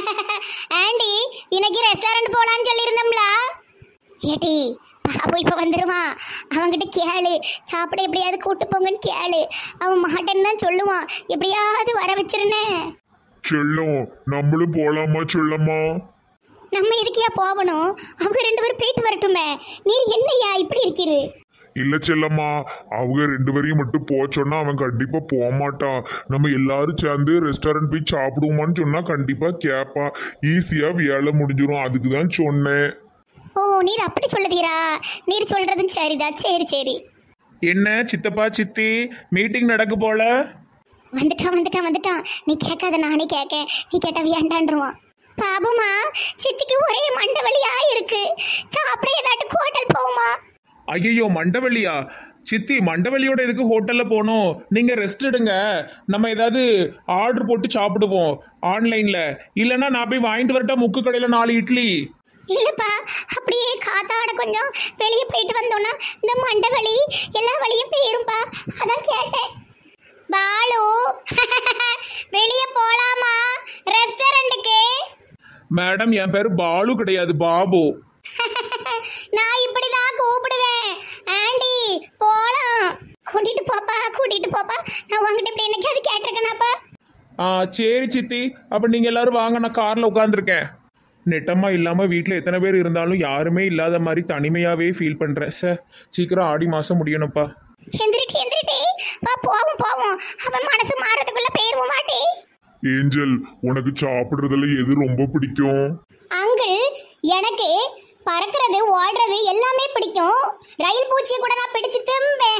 Aunty இன்னைக்கு restaurant போலான்னு சொல்லியிருந்தோம்ல ஏடி பாபு இப்போ வந்துடுவான் அவன்கிட்ட கேளு சாப்பிட எப்படியாவது கூட்டு போங்கன்னு கேளு அவன் மாட்டேன்னு தான் சொல்லுவான் எப்படியாவது வர வச்சிருனே செல்லம் நம்மளும் போலாமா செல்லம்மா நம்ம எதுக்கியா போகணும் அவங்க ரெண்டு பேரும் போயிட்டு வரட்டுமே நீர் என்னையா இப்படி இருக்கிறது இல்ல செல்லம்மா அவங்க ரெண்டு பேரையும் மட்டும் போக சொன்னா அவன் கண்டிப்பா போக மாட்டான் நம்ம எல்லாரும் சேர்ந்து ரெஸ்டாரண்ட் போய் சாப்பிடுவோமான்னு சொன்னா கண்டிப்பா கேட்பான் ஈஸியா வேலை முடிஞ்சிரும் அதுக்கு தான் சொன்னேன் ஓ நீர் அப்படி சொல்லுதீரா நீர் சொல்றதும் சரிதான் சரி சரி என்ன சித்தப்பா சித்தி மீட்டிங் நடக்க போல வந்துட்டான் வந்துட்டான் வந்துட்டான் நீ கேட்காத நானே கேட்க நீ கேட்டா வேண்டான்றுவான் பாபுமா சித்திக்கு ஒரே மண்டை வலியா இருக்கு சாப்பிட ஏதாட்டு ஹோட்டல் போகுமா ஐயோ மண்டவள்ளியா சித்தி மண்டவள்ளியோட எதுக்கு ஹோட்டல்ல போகணும் நீங்க ரெஸ்ட் எடுங்க நம்ம ஏதாவது ஆர்டர் போட்டு சாப்பிடுவோம் ஆன்லைன்ல இல்லைன்னா நான் போய் வாங்கிட்டு வரட்டா முக்கு கடையில நாலு இட்லி இல்லப்பா அப்படியே காத்தாட கொஞ்சம் வெளியே போயிட்டு வந்தோம்னா இந்த மண்டை வலி எல்லா வலியும் போயிரும்பா அதான் கேட்டேன் பாலு வெளியே போலாமா ரெஸ்டாரண்ட்டுக்கு மேடம் என் பேரு பாலு கிடையாது பாபு நான் இப்படிதான் கூப்பிடுவேன் ஆண்டி போலாம் கூட்டிட்டு போப்பா கூட்டிட்டு போப்பா நான் உங்ககிட்ட இப்படி என்னைக்காவது கேட்டிருக்கேனாப்பா ஆ சரி சித்தி அப்ப நீங்க எல்லாரும் வாங்க நான் கார்ல உட்காந்துருக்கேன் நெட்டமா இல்லாம வீட்டில் எத்தனை பேர் இருந்தாலும் யாருமே இல்லாத மாதிரி தனிமையாவே ஃபீல் பண்றேன் சார் சீக்கிரம் ஆடி மாசம் முடியணும்ப்பா எந்திரிட்டு எந்திரிட்டு வா போவோம் போவோம் அவன் மனசு மாறதுக்குள்ள போயிருவோம் வாட்டி ஏஞ்சல் உனக்கு சாப்பிடுறதுல எது ரொம்ப பிடிக்கும் அங்கிள் எனக்கு பறக்கிறது ஓடுறது எல்லாமே பிடிக்கும் ரயில் பூச்சியை கூட நான் பிடிச்சு திம்பேன்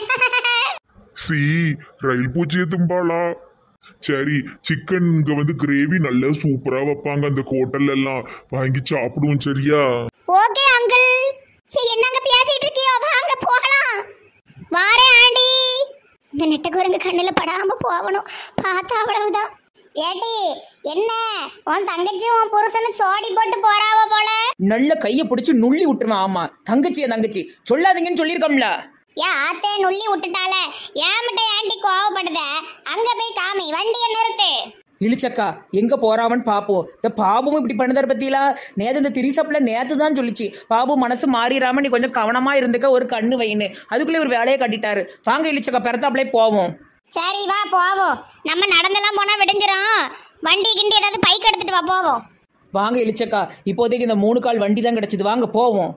சி ரயில் பூச்சியை தும்பாளா சரி சிக்கன் இங்க வந்து கிரேவி நல்லா சூப்பரா வைப்பாங்க அந்த ஹோட்டல்ல எல்லாம் வாங்கி சாப்பிடுவோம் சரியா ஓகே அங்கிள் சரி என்னங்க பேசிட்டு இருக்கியோ வாங்க போகலாம் வாரேன் ஆண்டி இந்த நெட்ட குரங்கு கண்ணுல படாம போகணும் பார்த்தா அவ்வளவுதான் ஏட்டி என்ன உன் தங்கச்சி உன் புருஷனும் சோடி போட்டு போறாவ போல நல்ல கையை பிடிச்சி நுள்ளி விட்டுருவேன் ஆமா தங்கச்சியா தங்கச்சி சொல்லாதீங்கன்னு சொல்லியிருக்கோம்ல ஏன் ஆத்தே நுள்ளி விட்டுட்டால ஏன்கிட்ட ஆண்டி கோவப்படுத அங்க போய் காமி வண்டியை நிறுத்து இழிச்சக்கா எங்க போறாவன்னு பாப்போம் இந்த பாபுவும் இப்படி பண்ணுதார் பத்தியிலா நேத்து இந்த திரிசப்ல நேத்து தான் சொல்லிச்சு பாபு மனசு மாறிடாம நீ கொஞ்சம் கவனமா இருந்துக்க ஒரு கண்ணு வைன்னு அதுக்குள்ளே ஒரு வேலையை கட்டிட்டாரு வாங்க இழிச்சக்கா பெறத்தாப்புலே போவோம் சரி வா போவோம் நம்ம நடந்தெல்லாம் போனா விடிஞ்சிரும் வண்டி கிண்டி ஏதாவது பைக் எடுத்துட்டு வா போவோம் வாங்க இழிச்சக்கா இப்போதைக்கு இந்த மூணு கால் வண்டி தான் கிடைச்சது வாங்க போவோம்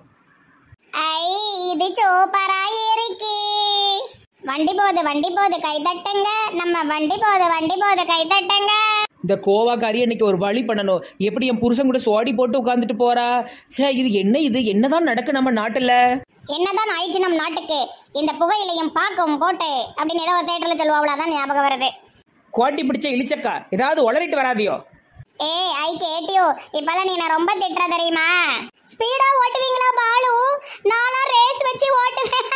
ஐ இது சூப்பரா இருக்கு வண்டி போகுது வண்டி போகுது கை தட்டுங்க நம்ம வண்டி போகுது வண்டி போகுது கை தட்டுங்க இந்த கோவாக்காரி இன்னைக்கு ஒரு வழி பண்ணணும் எப்படி என் புருஷன் கூட சோடி போட்டு உட்காந்துட்டு போறா சே இது என்ன இது என்னதான் நடக்கு நம்ம நாட்டுல என்னதான் ஆயிடுச்சு நம் நாட்டுக்கு இந்த புகையிலையும் பாக்கும் போட்டு அப்படின்னு ஏதோ ஒரு தேட்டர்ல சொல்லுவாங்களா தான் ஞாபகம் வருது கோட்டி பிடிச்ச இழிச்சக்கா ஏதாவது உளறிட்டு வராதியோ ஏய் ஐ கேட்டியோ இப்பெல்லாம் நீ நான் ரொம்ப திட்டுற தெரியுமா ஸ்பீடா ஓட்டுவீங்களா பாலு நாளா ரேஸ் வச்சு ஓட்டுவேன்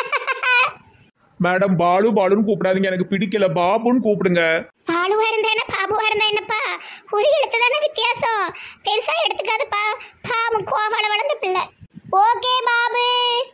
மேடம் பாலு பாலுன்னு கூப்பிடாதீங்க எனக்கு பிடிக்கல பாபுன்னு கூப்பிடுங்க பாலுவா இருந்தா என்ன பாபுவா இருந்தா என்னப்பா ஒரு எழுத்து தானே வித்தியாசம் பெருசா எடுத்துக்காதப்பா பாவம் கோவால வளர்ந்த பிள்ளை okay Babu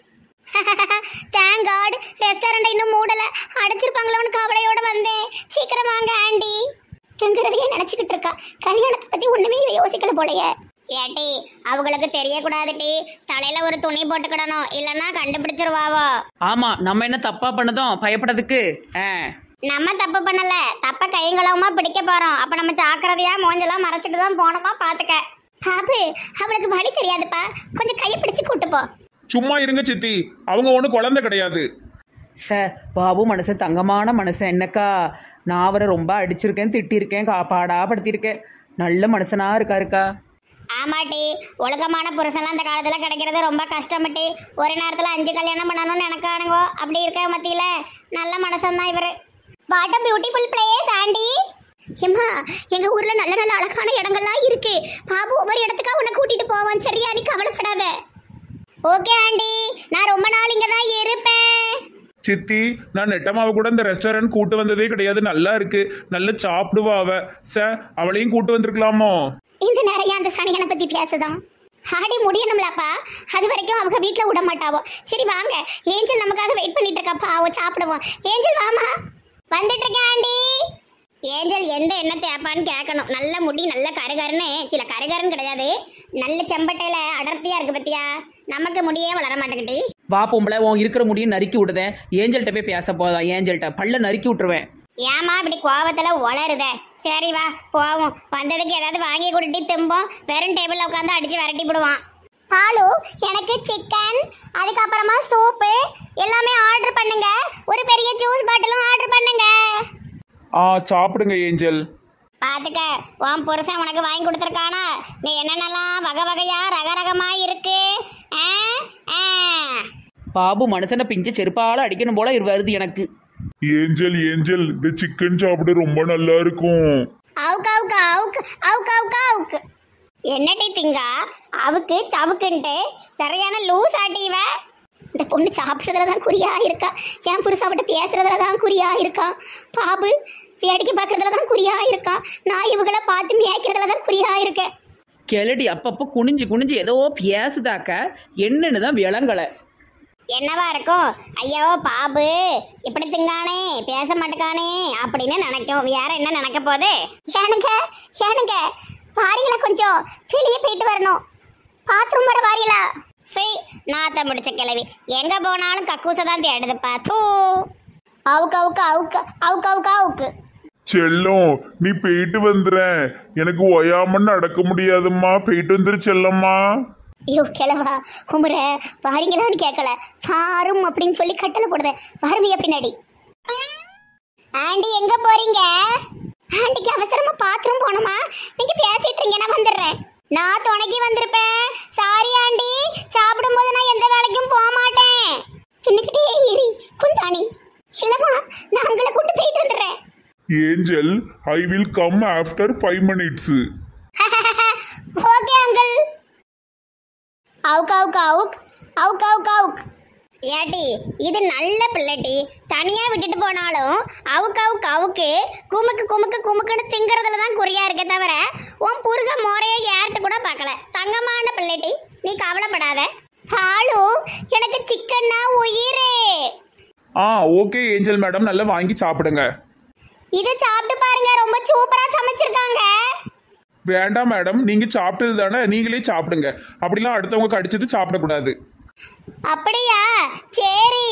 thank God restaurant இன்னும் மூடல அடைச்சிருப்பாங்களோன்னு கவலையோட வந்தேன் சீக்கிரம் வாங்க ஆண்டி தங்குறதையே நினைச்சுக்கிட்டு இருக்கா கல்யாணத்தை பத்தி ஒண்ணுமே இவ யோசிக்கல போலயே ஏட்டி அவங்களுக்கு தெரியக்கூடாதுட்டி தலையில ஒரு துணி போட்டுக்கிடணும் இல்லைன்னா கண்டுபிடிச்சிருவாவோ ஆமா நம்ம என்ன தப்பா பண்ணதும் பயப்படுறதுக்கு ஆ நம்ம தப்பு பண்ணல தப்ப கையங்களவுமா பிடிக்க போறோம் அப்ப நம்ம ஜாக்கிரதையா மூஞ்செல்லாம் மறைச்சிட்டு தான் போனோமா பாத்துக்க பாபு அவளுக்கு வழி தெரியாதுப்பா கொஞ்சம் கையை பிடிச்சு கூட்டு போ சும்மா இருங்க சித்தி அவங்க ஒன்றும் குழந்தை கிடையாது சார் பாபு மனுஷன் தங்கமான மனுஷன் என்னக்கா நான் அவரை ரொம்ப அடிச்சிருக்கேன் திட்டிருக்கேன் காப்பாடா படுத்திருக்கேன் நல்ல மனுஷனா இருக்காருக்கா ஆமாட்டி ஒழுக்கமான புருஷன்லாம் அந்த காலத்துல கிடைக்கிறது ரொம்ப கஷ்டமட்டி ஒரு நேரத்துல அஞ்சு கல்யாணம் பண்ணணும்னு நினைக்கானுங்கோ அப்படி இருக்க மத்தியில நல்ல மனசன்தான் இவரு what a beautiful place aunty ஏம்மா எங்க ஊர்ல நல்ல நல்ல அழகான இடங்கள்லாம் இருக்கு பாபு ஒவ்வொரு இடத்துக்கா உன்னை கூட்டிட்டு போவான் சரியா நீ கவலைப்படாத ஓகே ஆண்டி நான் ரொம்ப நாள் இங்க தான் இருப்பேன் சித்தி நான் நெட்டமாவை கூட இந்த ரெஸ்டாரண்ட் கூட்டு வந்ததே கிடையாது நல்லா இருக்கு நல்லா சாப்பிடுவா அவ சார் அவளையும் கூட்டு வந்திருக்கலாமோ இந்த நிறைய அந்த சனியனை பத்தி பேசுதான் ஆடி முடியணும்லப்பா அது வரைக்கும் அவங்க வீட்ல விட மாட்டாவோ சரி வாங்க ஏஞ்சல் நமக்காக வெயிட் பண்ணிட்டு இருக்காப்பா அவ சாப்பிடுவோம் ஏஞ்சல் வாமா வந்துட்டு இருக்கேன் ஆண்டி ஏஞ்சல் எந்த எண்ணெய் தேப்பான்னு கேட்கணும் நல்ல முடி நல்ல கருகருன்னு சில கருகருன்னு கிடையாது நல்ல செம்பட்டையில அடர்த்தியா இருக்கு பத்தியா நமக்கு முடியே வளர மாட்டேங்கிட்டி வா பொம்பளை உன் இருக்கிற முடியும் நறுக்கி விடுதேன் ஏஞ்சல்கிட்ட போய் பேச போதா ஏஞ்சல்கிட்ட பல்ல நறுக்கி விட்டுருவேன் ஏமா இப்படி கோவத்துல உளருத சரி வா போவோம் வந்ததுக்கு ஏதாவது வாங்கி கொடுத்து திம்போம் வெறும் டேபிள்ல உட்காந்து அடிச்சு விரட்டி விடுவான் பாலு எனக்கு சிக்கன் அதுக்கப்புறமா சூப்பு எல்லாமே ஆர்டர் பண்ணுங்க ஒரு பெரிய ஜூஸ் பாட்டிலும் ஆர்டர் பண்ணுங்க ஆ சாப்பிடுங்க ஏஞ்சல் பாத்துக்க உன் புருஷன் உனக்கு வாங்கி கொடுத்துருக்கானா இங்க என்னென்னலாம் வகை வகையா ரக ரகமா இருக்கு ஆ? ஆ. பாபு மனுஷனை பிஞ்ச செருப்பால அடிக்கணும் போல இரு- வருது எனக்கு ஏஞ்சல் ஏஞ்சல் இந்த சிக்கன் சாப்பிட ரொம்ப நல்லா இருக்கும் அவுக்கு அவுக்கு அவுக்கு அவுக்கு அவுக்கு அவுக்கு என்னடி திங்கா அவுக்கு சவுக்குன்ட்டு சரியான லூஸ் ஆட்டி இவ இந்த பொண்ணு சாப்பிட்றதுல தான் குறியா இருக்கா என் புருஷாவிட்ட பேசுறதுல தான் குறியா இருக்கா பாபு வேடிக்கை பார்க்கறதுல தான் குறியா இருக்கா நான் இவங்களை பார்த்து மேய்க்கிறதுல தான் குறியா இருக்கேன் கிளடி அப்பப்போ குனிஞ்சு குனிஞ்சு ஏதோ பேசுதாக்க என்னன்னு தான் விளங்கலை என்னவா இருக்கும் ஐயோ பாபு இப்படி திங்கானே பேச மாட்டேக்கானே அப்படின்னு நினைக்கும் வேற என்ன நினைக்க போகுது ஏனுங்க ஏனுங்க வாரீங்களா கொஞ்சம் வெளியே போயிட்டு வரணும் பாத்ரூம் வர வாரீங்களா சரி நாத்த முடிச்ச கிளவி எங்க போனாலும் கக்கூசை தான் தேடுதுப்பா தூ அவுக்கு அவுக்கு அவுக்கு அவுக்கு அவுக்கு அவுக்கு செல்லம் நீ போயிட்டு வந்துறேன் எனக்கு ஒயாம நடக்க முடியாதும்மா போயிட்டு வந்துரு செல்லம்மா ஐயோ கிளவா குமுற வாரீங்களான்னு கேட்கல பாரும் அப்படின்னு சொல்லி கட்டளை போடுத வருவிய பின்னாடி ஆண்டி எங்க போறீங்க ஆண்டிக்கு அவசரமா பாத்ரூம் போகணுமா நீங்க பேசிட்டு இருங்க நான் வந்துடுறேன் நான் துணைக்கு வந்திருப்பேன் சாரி ஆண்டி சாப்பிடும்போது நான் எந்த வேலைக்கும் போக மாட்டேன் தின்னுக்கிட்டே இரி குந்தாணி இல்லம்மா நான் உங்களை கூட்டு போயிட்டு வந்துடுறேன் angel I will come after five minutes okay uncle அவுக் அவுக் அவுக் அவுக் அவுக் அவுக் ஏட்டி இது நல்ல பிள்ளைட்டி தனியா விட்டுட்டு போனாலும் அவுக்கு அவுக்கு அவுக்கு குமுக்கு குமுக்கு குமுக்குன்னு திங்கறதுல தான் குறியா இருக்க தவிர உன் புருஷன் மோரைய யார்கிட்ட கூட பார்க்கல தங்கமான பிள்ளைட்டி நீ கவலைப்படாத பாலு எனக்கு சிக்கன்னா உயிரே ஆ ஓகே ஏஞ்சல் மேடம் நல்லா வாங்கி சாப்பிடுங்க இது சாப்பிட்டு பாருங்க ரொம்ப சூப்பரா சமைச்சிருக்காங்க வேண்டாம் மேடம் நீங்க சாப்பிட்டது தானே நீங்களே சாப்பிடுங்க அப்படிலாம் அடுத்தவங்க கடிச்சது சாப்பிடக்கூடாது அப்படியா சரி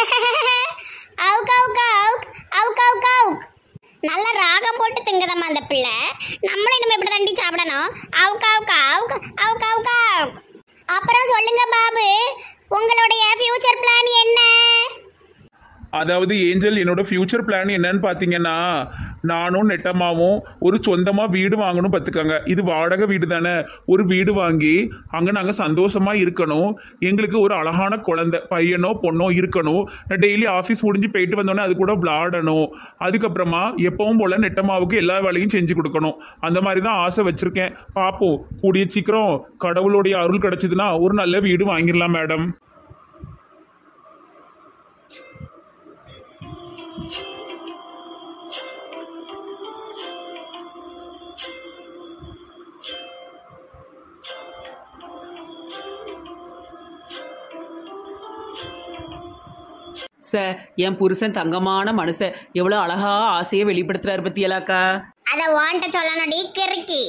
அவுக் அவுக் அவுக் அவுக் அவுக் அவுக் நல்ல ராகம் போட்டு திங்குதம்மா அந்த பிள்ளை நம்மளும் இனிமே இப்படி தண்டி சாப்பிடணும் அவுக் அவுக் அவுக் அவுக் அவுக் அவுக் அப்புறம் சொல்லுங்க பாபு உங்களுடைய ஃபியூச்சர் பிளான் என்ன அதாவது ஏஞ்சல் என்னோட ஃபியூச்சர் பிளான் என்னன்னு பார்த்தீங்கன்னா நானும் நெட்டம்மாவும் ஒரு சொந்தமாக வீடு வாங்கணும் பார்த்துக்கோங்க இது வாடகை வீடு தானே ஒரு வீடு வாங்கி அங்கே நாங்கள் சந்தோஷமாக இருக்கணும் எங்களுக்கு ஒரு அழகான குழந்தை பையனோ பொண்ணோ இருக்கணும் நான் டெய்லி ஆஃபீஸ் முடிஞ்சு போயிட்டு வந்தோடனே அது கூட விளாடணும் அதுக்கப்புறமா எப்பவும் போல் நெட்டம்மாவுக்கு எல்லா வேலையும் செஞ்சு கொடுக்கணும் அந்த மாதிரி தான் ஆசை வச்சுருக்கேன் பார்ப்போம் கூடிய சீக்கிரம் கடவுளுடைய அருள் கிடச்சிதுன்னா ஒரு நல்ல வீடு வாங்கிடலாம் மேடம் சார் என் புருஷன் தங்கமான மனுஷன் எவ்வளோ அழகா ஆசையை வெளிப்படுத்துறாரு பத்தியலாக்கா அத வாண்ட சொல்லணும்டி கிறுக்கி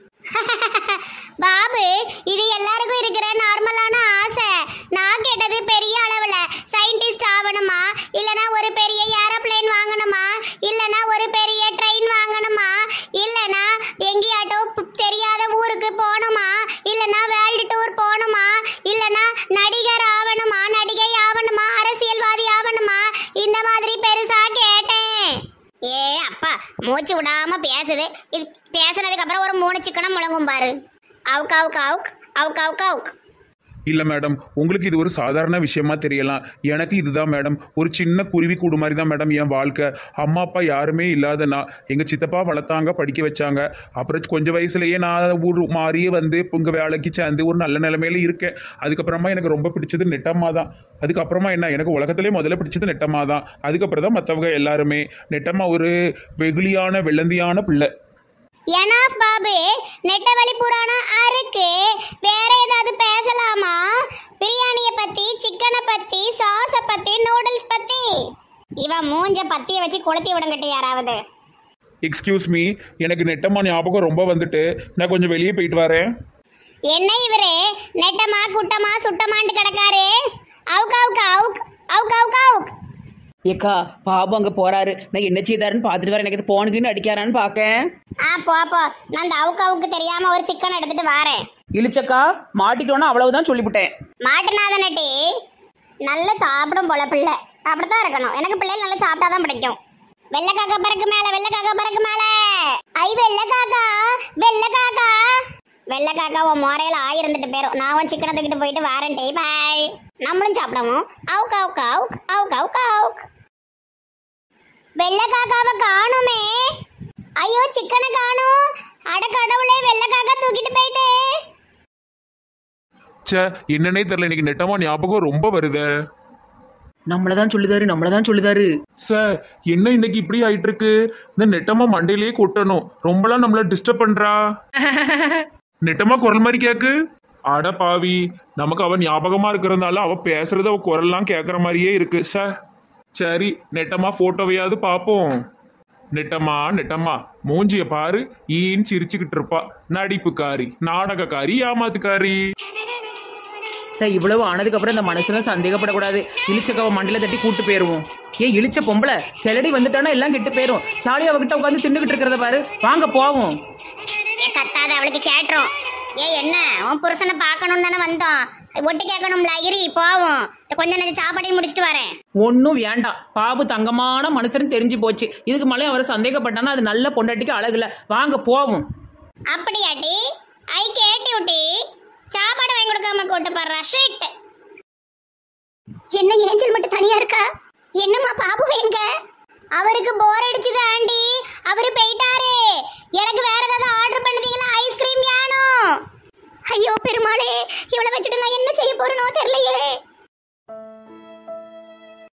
பாபு இது எல்லாருக்கும் இருக்கிற நார்மலான ஆசை நான் கேட்டது பெரிய அளவுல சயின்டிஸ்ட் ஆகணுமா இல்லனா ஒரு பெரிய ஏரோப்ளேன் வாங்கணுமா இல்லனா ஒரு பெரிய ட்ரெயின் வாங்கணுமா இல்லனா எங்கேயாட்டோ பு- தெரியாத ஊருக்கு போகணுமா இல்லனா வேர்ல்டு டூர் போகணுமா இல்லனா நடிகர் ஆகணுமா நடிகை ஆகணுமா அரசியல்வாதி ஆகணுமா இந்த மாதிரி பெருசா கேட்டேன் ஏ அப்பா மூச்சு விடாம பேசுது இது பேசுனதுக்கு அப்புறம் ஒரு மூணு சிக்கனம் முழங்கும் பாரு அவுக் அவுக் அவுக் அவுக் அவுக் அவுக் இல்லை மேடம் உங்களுக்கு இது ஒரு சாதாரண விஷயமா தெரியலாம் எனக்கு இதுதான் மேடம் ஒரு சின்ன குருவி கூடு மாதிரி தான் மேடம் என் வாழ்க்கை அம்மா அப்பா யாருமே இல்லாத நான் எங்கள் சித்தப்பா வளர்த்தாங்க படிக்க வச்சாங்க அப்புறம் கொஞ்சம் வயசுலயே நான் ஊர் மாறியே வந்து இப்போ உங்கள் வேலைக்கு சேர்ந்து ஒரு நல்ல நிலைமையில இருக்கேன் அதுக்கப்புறமா எனக்கு ரொம்ப பிடிச்சது நெட்டம்மா தான் அதுக்கப்புறமா என்ன எனக்கு உலகத்திலே முதல்ல பிடிச்சது நெட்டம்மா தான் அதுக்கப்புறம் தான் மற்றவங்க எல்லாருமே நெட்டம்மா ஒரு வெகுளியான வெள்ளந்தியான பிள்ளை எனாஃப் பாபு நெட்டவழி புராணம் அருக்கு வேற ஏதாவது பேசலாமா பிரியாணியை பத்தி சிக்கனை பத்தி சாஸை பத்தி நூடுல்ஸ் பத்தி இவன் மூஞ்ச பத்திய வச்சு கொளுத்தி விடுங்கட்டு யாராவது எக்ஸ்கியூஸ் மீ எனக்கு நெட்டம்மா ஞாபகம் ரொம்ப வந்துட்டு நான் கொஞ்சம் வெளியே போயிட்டு வரேன் என்ன இவரு நெட்டமா குட்டமா சுட்டமான்னு கிடக்காரு அவுக் அவுக் அவுக் அவுக் அவுக் அவுக் ஏக்கா பாபு அங்க போறாரு நான் என்ன செய்தாருன்னு பார்த்துட்டு வரேன் எனக்கு போனுக்குன்னு அடிக்காரான்னு பார்க்கேன் ஆ போ போ நான் அந்த அவுக் அவுக்கு தெரியாம ஒரு சிக்கன் எடுத்துட்டு வாரேன் இழிச்சக்கா மாட்டிட்டோன்னா அவ்வளவுதான் சொல்லிவிட்டேன் மாட்டுனாத நட்டி நல்லா சாப்பிடும் போல பிள்ளை அப்படித்தான் இருக்கணும் எனக்கு பிள்ளைகள் நல்லா சாப்பிட்டாதான் பிடிக்கும் வெள்ளை காக்கா பறக்கு மேல வெள்ளை காக்கா பறக்கு மேல ஐ வெள்ளை காக்கா வெள்ளை காக்கா வெள்ளை காக்கா உன் முறையில ஆயிருந்துட்டு போயிரும் நான் உன் சிக்கனை தூக்கிட்டு போயிட்டு வாரேன்டே பாய் நம்மளும் சாப்பிடுவோம் அவுக் அவுக் அவுக் அவுக் அவுக் அவுக் வெள்ளை காக்காவை காணுமே ஐயோ சிக்கனை காணும் அட கடவுளே வெள்ளை காக்கா தூக்கிட்டு போயிட்டே ச்சே என்னன்னே தெரியல இன்னைக்கு நெட்டம்மா ஞாபகம் ரொம்ப வருதே நம்மளதான் சொல்லுதாரு நம்மளதான் சொல்லுதாரு சார் என்ன இன்னைக்கு இப்படி ஆயிட்டு இருக்கு இந்த நெட்டம்மா மண்டையிலேயே கொட்டணும் ரொம்பலாம் நம்மள டிஸ்டர்ப் பண்றா நெட்டம்மா குரல் மாதிரி கேக்கு அட பாவி நமக்கு அவ ஞாபகமா இருக்கிறதுனால அவ பேசுறது அவ குரல்லாம் கேட்குற மாதிரியே இருக்கு சார் சரி நெட்டம்மா போட்டோவையாவது பார்ப்போம் நெட்டம்மா நெட்டம்மா மூஞ்சிய பாரு ஈன்னு சிரிச்சுக்கிட்டு இருப்பா நடிப்புக்காரி நாடகக்காரி ஏமாத்துக்காரி சார் இவ்வளவு ஆனதுக்கு அப்புறம் இந்த மனசுல சந்தேகப்படக்கூடாது இழிச்சக்காவை மண்டில தட்டி கூட்டு போயிருவோம் ஏன் இழிச்ச பொம்பளை கிளடி வந்துட்டானா எல்லாம் கெட்டு போயிரும் சாலி அவகிட்ட உட்காந்து தின்னுகிட்டு இருக்கிறத பாரு வாங்க போவோம் ஏன் கத்தாத அவளுக்கு கேட்டுரும் ஏ என்ன உன் புருஷனை பார்க்கணும் தானே வந்தோம் ஒட்டு கேட்கணும்ல இரு போவோம் இந்த கொஞ்ச நேரம் சாப்பாடையும் முடிச்சிட்டு வரேன் ஒன்றும் வேண்டாம் பாபு தங்கமான மனுஷன் தெரிஞ்சு போச்சு இதுக்கு மேலே அவர் சந்தேகப்பட்டானா அது நல்ல பொண்டாட்டிக்கு அழகுல வாங்க போவோம் அப்படியாட்டி ஐ கேட்டி விட்டி சாப்பாடு வாங்கி கொடுக்காம கூட்டு போடுறா ஷிட் என்ன ஏஞ்சல் மட்டும் தனியா இருக்கா என்னம்மா பாபு எங்க அவருக்கு போர் அடிச்சுது ஆண்டி அவரு போயிட்டாரு எனக்கு வேற ஏதாவது ஆர்டர் பண்ணுதீங்களா ஐஸ்கிரீம் வேணும் ஐயோ பெருமாளே இவளை வச்சுட்டு நான் என்ன செய்ய போறேனோ தெரியலையே